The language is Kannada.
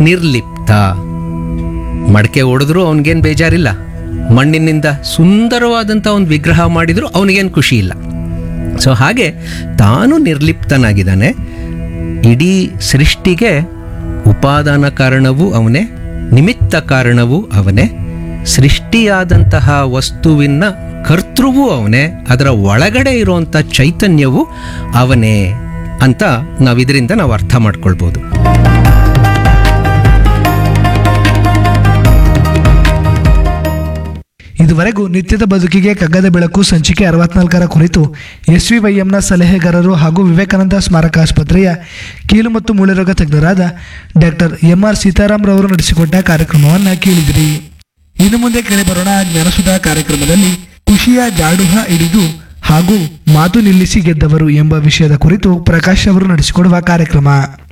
ನಿರ್ಲಿಪ್ತ ಮಡಕೆ ಹೊಡೆದ್ರು ಅವನಿಗೇನು ಬೇಜಾರಿಲ್ಲ ಮಣ್ಣಿನಿಂದ ಸುಂದರವಾದಂಥ ಒಂದು ವಿಗ್ರಹ ಮಾಡಿದ್ರು ಅವನಿಗೇನು ಖುಷಿ ಇಲ್ಲ ಸೊ ಹಾಗೆ ತಾನು ನಿರ್ಲಿಪ್ತನಾಗಿದ್ದಾನೆ ಇಡೀ ಸೃಷ್ಟಿಗೆ ಉಪಾದಾನ ಕಾರಣವೂ ಅವನೇ ನಿಮಿತ್ತ ಕಾರಣವೂ ಅವನೇ ಸೃಷ್ಟಿಯಾದಂತಹ ವಸ್ತುವಿನ ಕರ್ತೃವೂ ಅವನೇ ಅದರ ಒಳಗಡೆ ಇರುವಂಥ ಚೈತನ್ಯವೂ ಅವನೇ ಅಂತ ನಾವು ಇದರಿಂದ ನಾವು ಅರ್ಥ ಮಾಡ್ಕೊಳ್ಬೋದು ಇದುವರೆಗೂ ನಿತ್ಯದ ಬದುಕಿಗೆ ಕಗ್ಗದ ಬೆಳಕು ಸಂಚಿಕೆ ಅರವತ್ನಾಲ್ಕರ ಕುರಿತು ಎಸ್ ವಿ ವೈಎಂನ ಸಲಹೆಗಾರರು ಹಾಗೂ ವಿವೇಕಾನಂದ ಸ್ಮಾರಕ ಆಸ್ಪತ್ರೆಯ ಕೀಲು ಮತ್ತು ಮೂಳೆರೋಗ ತಜ್ಞರಾದ ಡಾಕ್ಟರ್ ಎಂ ಆರ್ ಸೀತಾರಾಮ್ ರವರು ನಡೆಸಿಕೊಟ್ಟ ಕಾರ್ಯಕ್ರಮವನ್ನು ಕೇಳಿದಿರಿ ಇನ್ನು ಮುಂದೆ ಕೇಳಿಬರೋಣ ಜ್ಞಾನಸುಧಾ ಕಾರ್ಯಕ್ರಮದಲ್ಲಿ ಖುಷಿಯ ಜಾಡುಹ ಹಿಡಿದು ಹಾಗೂ ಮಾತು ನಿಲ್ಲಿಸಿ ಗೆದ್ದವರು ಎಂಬ ವಿಷಯದ ಕುರಿತು ಪ್ರಕಾಶ್ ಅವರು ನಡೆಸಿಕೊಡುವ ಕಾರ್ಯಕ್ರಮ